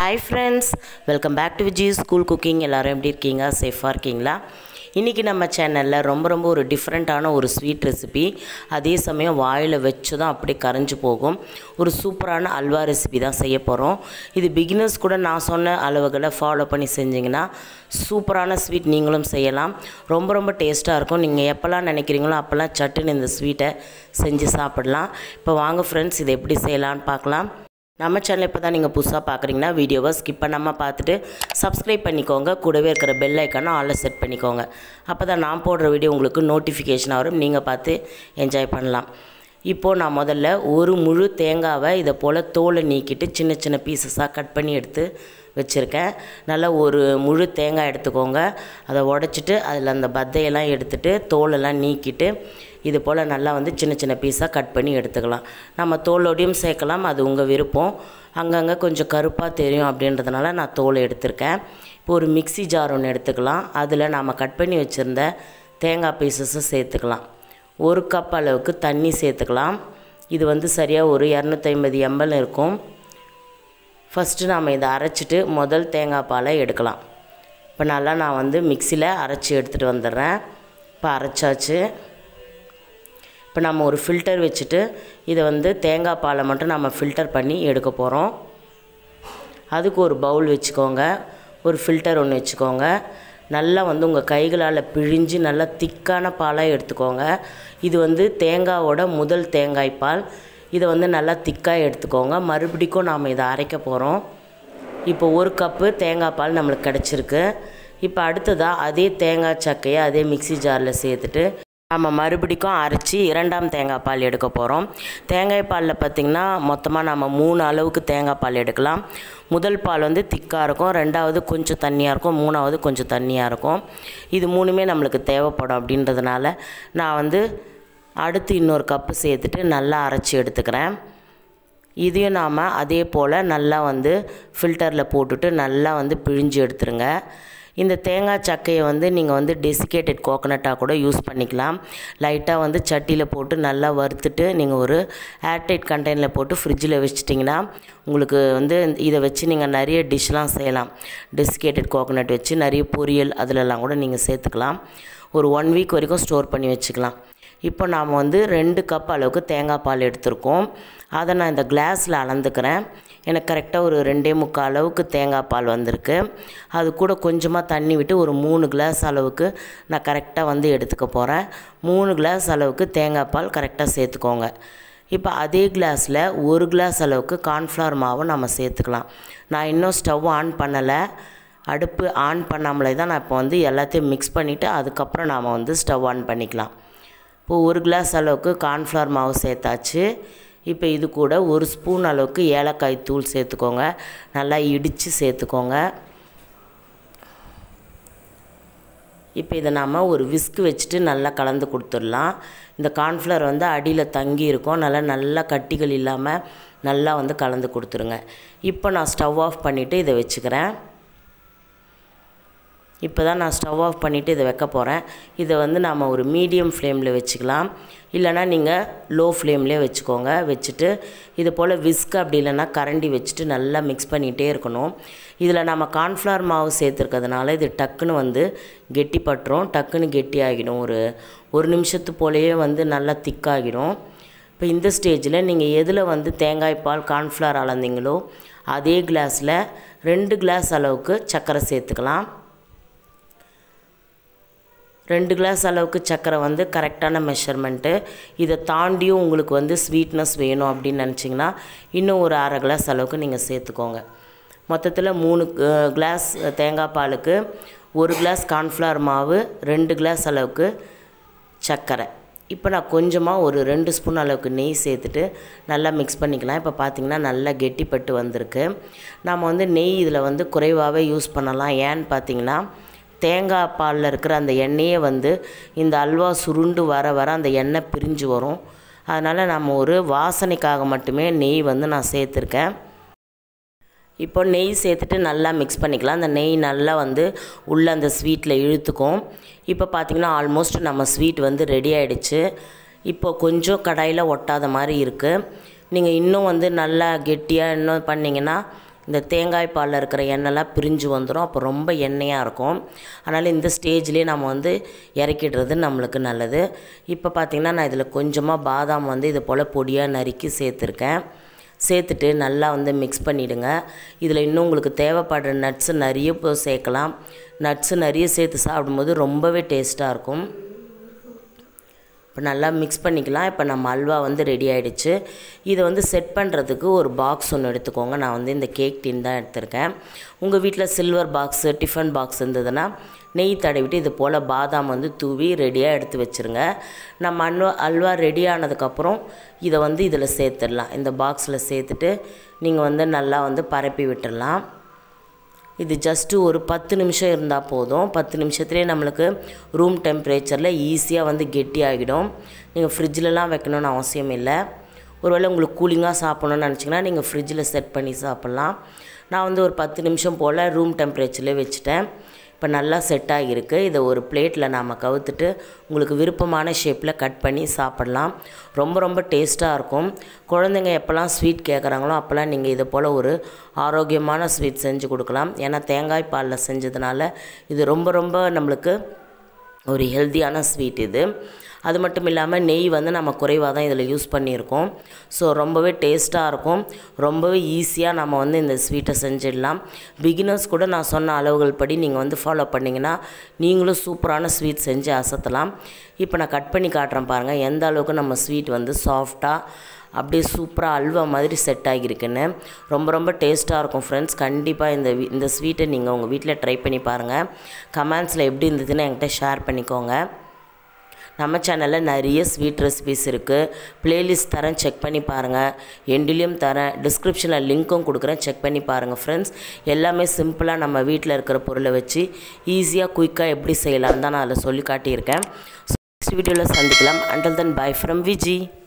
hi friends welcome back to Vijay school cooking எல்லோரும் எப்படி இருக்கீங்க சேஃபாக இருக்கீங்களா இன்றைக்கி நம்ம சேனலில் ரொம்ப ரொம்ப ஒரு டிஃப்ரெண்ட்டான ஒரு ஸ்வீட் ரெசிபி அதே சமயம் வாயில் வச்சு தான் அப்படியே கரைஞ்சு போகும் ஒரு சூப்பரான அல்வா ரெசிபி தான் செய்ய போகிறோம் இது பிகினர்ஸ் கூட நான் சொன்ன அளவுகளை ஃபாலோ பண்ணி செஞ்சிங்கன்னா சூப்பரான ஸ்வீட் நீங்களும் செய்யலாம் ரொம்ப ரொம்ப டேஸ்ட்டாக இருக்கும் நீங்கள் எப்போல்லாம் நினைக்கிறீங்களோ அப்போல்லாம் சட்டுன்னு இந்த ஸ்வீட்டை செஞ்சு சாப்பிடலாம் இப்போ வாங்க ஃப்ரெண்ட்ஸ் இதை எப்படி செய்யலான்னு பார்க்கலாம் நம்ம சேனல் இப்போ தான் நீங்கள் புதுசாக பார்க்குறீங்கன்னா வீடியோவை ஸ்கிப் பண்ணாமல் பார்த்துட்டு சப்ஸ்கிரைப் பண்ணிக்கோங்க கூடவே இருக்கிற பெல் ஐக்கானை ஆலில் செட் பண்ணிக்கோங்க அப்போ தான் நான் போடுற வீடியோ உங்களுக்கு நோட்டிஃபிகேஷன் வரும் நீங்கள் பார்த்து என்ஜாய் பண்ணலாம் இப்போது நான் முதல்ல ஒரு முழு தேங்காவை இதை போல் தோலை நீக்கிட்டு சின்ன சின்ன பீசஸாக கட் பண்ணி எடுத்து வச்சுருக்கேன் நல்லா ஒரு முழு தேங்காய் எடுத்துக்கோங்க அதை உடச்சிட்டு அதில் அந்த பத்தையெல்லாம் எடுத்துட்டு தோலெல்லாம் நீக்கிட்டு இது போல் நல்லா வந்து சின்ன சின்ன பீஸாக கட் பண்ணி எடுத்துக்கலாம் நம்ம தோலோடையும் சேர்க்கலாம் அது உங்கள் விருப்பம் அங்கங்கே கொஞ்சம் கருப்பாக தெரியும் அப்படின்றதுனால நான் தோலை எடுத்திருக்கேன் இப்போ ஒரு மிக்சி ஜார் ஒன்று எடுத்துக்கலாம் அதில் நாம் கட் பண்ணி வச்சுருந்த தேங்காய் பீசஸை சேர்த்துக்கலாம் ஒரு கப் அளவுக்கு தண்ணி சேர்த்துக்கலாம் இது வந்து சரியாக ஒரு இரநூத்தைம்பது எம்எல் இருக்கும் ஃபஸ்ட்டு நாம் இதை அரைச்சிட்டு முதல் தேங்காய் பாலை எடுக்கலாம் இப்போ நல்லா நான் வந்து மிக்சியில் அரைச்சி எடுத்துகிட்டு வந்துடுறேன் இப்போ அரைச்சாச்சு இப்போ நம்ம ஒரு ஃபில்டர் வச்சுட்டு இதை வந்து தேங்காய் பாலை மட்டும் நம்ம ஃபில்டர் பண்ணி எடுக்க போகிறோம் அதுக்கு ஒரு பவுல் வச்சுக்கோங்க ஒரு ஃபில்டர் ஒன்று வச்சுக்கோங்க நல்லா வந்து உங்கள் கைகளால் பிழிஞ்சு நல்லா திக்கான பாலாக எடுத்துக்கோங்க இது வந்து தேங்காவோட முதல் தேங்காய் பால் இதை வந்து நல்லா திக்காக எடுத்துக்கோங்க மறுபடிக்கும் நாம் இதை அரைக்க போகிறோம் இப்போ ஒரு கப்பு தேங்காய் பால் நம்மளுக்கு கிடச்சிருக்கு இப்போ அடுத்ததாக அதே தேங்காய் சக்கையை அதே மிக்சி ஜாரில் சேர்த்துட்டு நம்ம மறுபடிக்கும் அரைச்சி இரண்டாம் தேங்காய் பால் எடுக்க போகிறோம் தேங்காய் பாலில் பார்த்திங்கன்னா மொத்தமாக நம்ம மூணு அளவுக்கு தேங்காய் பால் எடுக்கலாம் முதல் பால் வந்து திக்காக இருக்கும் ரெண்டாவது கொஞ்சம் தண்ணியாக இருக்கும் மூணாவது கொஞ்சம் தண்ணியாக இருக்கும் இது மூணுமே நம்மளுக்கு தேவைப்படும் அப்படின்றதுனால நான் வந்து அடுத்து இன்னொரு கப்பு சேர்த்துட்டு நல்லா அரைச்சி எடுத்துக்கிறேன் இதையும் நாம் அதே போல் நல்லா வந்து ஃபில்டரில் போட்டுட்டு நல்லா வந்து பிழிஞ்சு எடுத்துருங்க இந்த தேங்காய் சக்கையை வந்து நீங்கள் வந்து டெசிகேட்டட் கோகனட்டாக கூட யூஸ் பண்ணிக்கலாம் லைட்டாக வந்து சட்டியில் போட்டு நல்லா வறுத்துட்டு நீங்கள் ஒரு ஏர்டைட் கண்டெய்னரில் போட்டு ஃப்ரிட்ஜில் வச்சிட்டிங்கன்னா உங்களுக்கு வந்து இதை வச்சு நீங்கள் நிறைய டிஷ்லாம் செய்யலாம் டெசிகேட்டட் கோகனட் வச்சு நிறைய பொரியல் அதிலெல்லாம் கூட நீங்கள் சேர்த்துக்கலாம் ஒரு ஒன் வீக் வரைக்கும் ஸ்டோர் பண்ணி வச்சுக்கலாம் இப்போ நாம் வந்து ரெண்டு கப் அளவுக்கு தேங்காய் பால் எடுத்திருக்கோம் அதை நான் இந்த கிளாஸில் அளந்துக்கிறேன் எனக்கு கரெக்டாக ஒரு ரெண்டே முக்கால் அளவுக்கு தேங்காய் பால் வந்திருக்கு அது கூட கொஞ்சமாக தண்ணி விட்டு ஒரு மூணு கிளாஸ் அளவுக்கு நான் கரெக்டாக வந்து எடுத்துக்க போகிறேன் மூணு கிளாஸ் அளவுக்கு தேங்காய் பால் கரெக்டாக சேர்த்துக்கோங்க இப்போ அதே கிளாஸில் ஒரு கிளாஸ் அளவுக்கு கார்ன்ஃப்ளவர் மாவு நம்ம சேர்த்துக்கலாம் நான் இன்னும் ஸ்டவ் ஆன் பண்ணலை அடுப்பு ஆன் பண்ணாமலே தான் நான் இப்போ வந்து எல்லாத்தையும் மிக்ஸ் பண்ணிவிட்டு அதுக்கப்புறம் நாம் வந்து ஸ்டவ் ஆன் பண்ணிக்கலாம் இப்போது ஒரு கிளாஸ் அளவுக்கு கார்ன்ஃப்ளவர் மாவு சேர்த்தாச்சு இப்போ இது கூட ஒரு ஸ்பூன் அளவுக்கு ஏலக்காய் தூள் சேர்த்துக்கோங்க நல்லா இடித்து சேர்த்துக்கோங்க இப்போ இதை நாம் ஒரு விஸ்க் வச்சுட்டு நல்லா கலந்து கொடுத்துடலாம் இந்த கார்ன்ஃப்ளவர் வந்து அடியில் தங்கி இருக்கும் நல்லா நல்லா கட்டிகள் இல்லாமல் நல்லா வந்து கலந்து கொடுத்துருங்க இப்போ நான் ஸ்டவ் ஆஃப் பண்ணிவிட்டு இதை வச்சுக்கிறேன் இப்போ தான் நான் ஸ்டவ் ஆஃப் பண்ணிவிட்டு இதை வைக்க போகிறேன் இதை வந்து நம்ம ஒரு மீடியம் ஃப்ளேமில் வச்சுக்கலாம் இல்லைனா நீங்கள் லோ ஃப்ளேம்லேயே வச்சுக்கோங்க வச்சுட்டு இது போல் விஸ்க் அப்படி இல்லைன்னா கரண்டி வச்சுட்டு நல்லா மிக்ஸ் பண்ணிகிட்டே இருக்கணும் இதில் நம்ம கார்ன்ஃப்ளவர் மாவு சேர்த்துருக்கிறதுனால இது டக்குன்னு வந்து கெட்டி பட்டுரும் டக்குன்னு கெட்டி ஆகிடும் ஒரு ஒரு நிமிஷத்து போலேயே வந்து நல்லா திக்காகிடும் இப்போ இந்த ஸ்டேஜில் நீங்கள் எதில் வந்து தேங்காய் பால் கார்ன்ஃப்ளவர் அளந்தீங்களோ அதே கிளாஸில் ரெண்டு கிளாஸ் அளவுக்கு சர்க்கரை சேர்த்துக்கலாம் ரெண்டு கிளாஸ் அளவுக்கு சர்க்கரை வந்து கரெக்டான மெஷர்மெண்ட்டு இதை தாண்டியும் உங்களுக்கு வந்து ஸ்வீட்னஸ் வேணும் அப்படின்னு நினச்சிங்கன்னா இன்னும் ஒரு அரை கிளாஸ் அளவுக்கு நீங்கள் சேர்த்துக்கோங்க மொத்தத்தில் மூணு கிளாஸ் தேங்காய் பாலுக்கு ஒரு கிளாஸ் கார்ன்ஃப்ளவர் மாவு ரெண்டு கிளாஸ் அளவுக்கு சர்க்கரை இப்போ நான் கொஞ்சமாக ஒரு ரெண்டு ஸ்பூன் அளவுக்கு நெய் சேர்த்துட்டு நல்லா மிக்ஸ் பண்ணிக்கலாம் இப்போ பார்த்திங்கன்னா நல்லா கெட்டிப்பட்டு வந்திருக்கு நம்ம வந்து நெய் இதில் வந்து குறைவாகவே யூஸ் பண்ணலாம் ஏன்னு பார்த்தீங்கன்னா தேங்காய் பாலில் இருக்கிற அந்த எண்ணெயே வந்து இந்த அல்வா சுருண்டு வர வர அந்த எண்ணெய் பிரிஞ்சு வரும் அதனால் நம்ம ஒரு வாசனைக்காக மட்டுமே நெய் வந்து நான் சேர்த்துருக்கேன் இப்போ நெய் சேர்த்துட்டு நல்லா மிக்ஸ் பண்ணிக்கலாம் அந்த நெய் நல்லா வந்து உள்ளே அந்த ஸ்வீட்டில் இழுத்துக்கும் இப்போ பார்த்திங்கன்னா ஆல்மோஸ்ட் நம்ம ஸ்வீட் வந்து ரெடி ஆகிடுச்சு இப்போ கொஞ்சம் கடாயில் ஒட்டாத மாதிரி இருக்குது நீங்கள் இன்னும் வந்து நல்லா கெட்டியாக இன்னும் பண்ணிங்கன்னா இந்த தேங்காய் பாலில் இருக்கிற எண்ணெய்லாம் பிரிஞ்சு வந்துடும் அப்போ ரொம்ப எண்ணெயாக இருக்கும் அதனால் இந்த ஸ்டேஜ்லேயே நம்ம வந்து இறக்கிடுறது நம்மளுக்கு நல்லது இப்போ பார்த்திங்கன்னா நான் இதில் கொஞ்சமாக பாதாம் வந்து இது போல் பொடியாக நறுக்கி சேர்த்துருக்கேன் சேர்த்துட்டு நல்லா வந்து மிக்ஸ் பண்ணிவிடுங்க இதில் இன்னும் உங்களுக்கு தேவைப்படுற நட்ஸு நிறைய இப்போ சேர்க்கலாம் நட்ஸு நிறைய சேர்த்து சாப்பிடும்போது ரொம்பவே டேஸ்ட்டாக இருக்கும் இப்போ நல்லா மிக்ஸ் பண்ணிக்கலாம் இப்போ நம்ம அல்வா வந்து ரெடி ஆகிடுச்சு இதை வந்து செட் பண்ணுறதுக்கு ஒரு பாக்ஸ் ஒன்று எடுத்துக்கோங்க நான் வந்து இந்த கேக் டின் தான் எடுத்திருக்கேன் உங்கள் வீட்டில் சில்வர் பாக்ஸு டிஃபன் பாக்ஸ் இருந்ததுன்னா நெய் தடவிட்டு இது போல் பாதாம் வந்து தூவி ரெடியாக எடுத்து வச்சுருங்க நம்ம அல்வா அல்வா ரெடி ஆனதுக்கப்புறம் இதை வந்து இதில் சேர்த்துடலாம் இந்த பாக்ஸில் சேர்த்துட்டு நீங்கள் வந்து நல்லா வந்து பரப்பி விட்டுடலாம் இது ஜஸ்ட்டு ஒரு பத்து நிமிஷம் இருந்தால் போதும் பத்து நிமிஷத்துலேயே நம்மளுக்கு ரூம் டெம்பரேச்சரில் ஈஸியாக வந்து கெட்டி ஆகிடும் நீங்கள் ஃப்ரிட்ஜிலலாம் வைக்கணும்னு அவசியம் இல்லை ஒருவேளை உங்களுக்கு கூலிங்காக சாப்பிட்ணுன்னு நினச்சிங்கன்னா நீங்கள் ஃப்ரிட்ஜில் செட் பண்ணி சாப்பிட்லாம் நான் வந்து ஒரு பத்து நிமிஷம் போல் ரூம் டெம்பரேச்சர்லேயே வச்சுட்டேன் இப்போ நல்லா செட் ஆகியிருக்கு இதை ஒரு பிளேட்டில் நாம் கவுத்துட்டு உங்களுக்கு விருப்பமான ஷேப்பில் கட் பண்ணி சாப்பிட்லாம் ரொம்ப ரொம்ப டேஸ்ட்டாக இருக்கும் குழந்தைங்க எப்போல்லாம் ஸ்வீட் கேட்குறாங்களோ அப்போல்லாம் நீங்கள் இதை போல் ஒரு ஆரோக்கியமான ஸ்வீட் செஞ்சு கொடுக்கலாம் ஏன்னா தேங்காய் பாலில் செஞ்சதுனால இது ரொம்ப ரொம்ப நம்மளுக்கு ஒரு ஹெல்த்தியான ஸ்வீட் இது அது மட்டும் இல்லாமல் நெய் வந்து நம்ம குறைவாக தான் இதில் யூஸ் பண்ணியிருக்கோம் ஸோ ரொம்பவே டேஸ்ட்டாக இருக்கும் ரொம்பவே ஈஸியாக நம்ம வந்து இந்த ஸ்வீட்டை செஞ்சிடலாம் பிகினர்ஸ் கூட நான் சொன்ன அளவுகள் படி நீங்கள் வந்து ஃபாலோ பண்ணிங்கன்னா நீங்களும் சூப்பரான ஸ்வீட் செஞ்சு அசத்தலாம் இப்போ நான் கட் பண்ணி காட்டுறேன் பாருங்கள் எந்த அளவுக்கு நம்ம ஸ்வீட் வந்து சாஃப்டாக அப்படியே சூப்பராக அல்வா மாதிரி செட் ஆகியிருக்குன்னு ரொம்ப ரொம்ப டேஸ்ட்டாக இருக்கும் ஃப்ரெண்ட்ஸ் கண்டிப்பாக இந்த வி- இந்த ஸ்வீட்டை நீங்கள் உங்கள் வீட்டில் ட்ரை பண்ணி பாருங்கள் கமெண்ட்ஸில் எப்படி இருந்ததுன்னு என்கிட்ட ஷேர் பண்ணிக்கோங்க நம்ம சேனலில் நிறைய ஸ்வீட் ரெசிபிஸ் இருக்குது பிளேலிஸ்ட் தரேன் செக் பண்ணி பாருங்கள் எண்டிலையும் தரேன் டிஸ்கிரிப்ஷனில் லிங்க்கும் கொடுக்குறேன் செக் பண்ணி பாருங்கள் ஃப்ரெண்ட்ஸ் எல்லாமே சிம்பிளாக நம்ம வீட்டில் இருக்கிற பொருளை வச்சு ஈஸியாக குயிக்காக எப்படி செய்யலாம்னு தான் நான் அதில் சொல்லி காட்டியிருக்கேன் நெக்ஸ்ட் வீடியோவில் சந்திக்கலாம் until then bye from Viji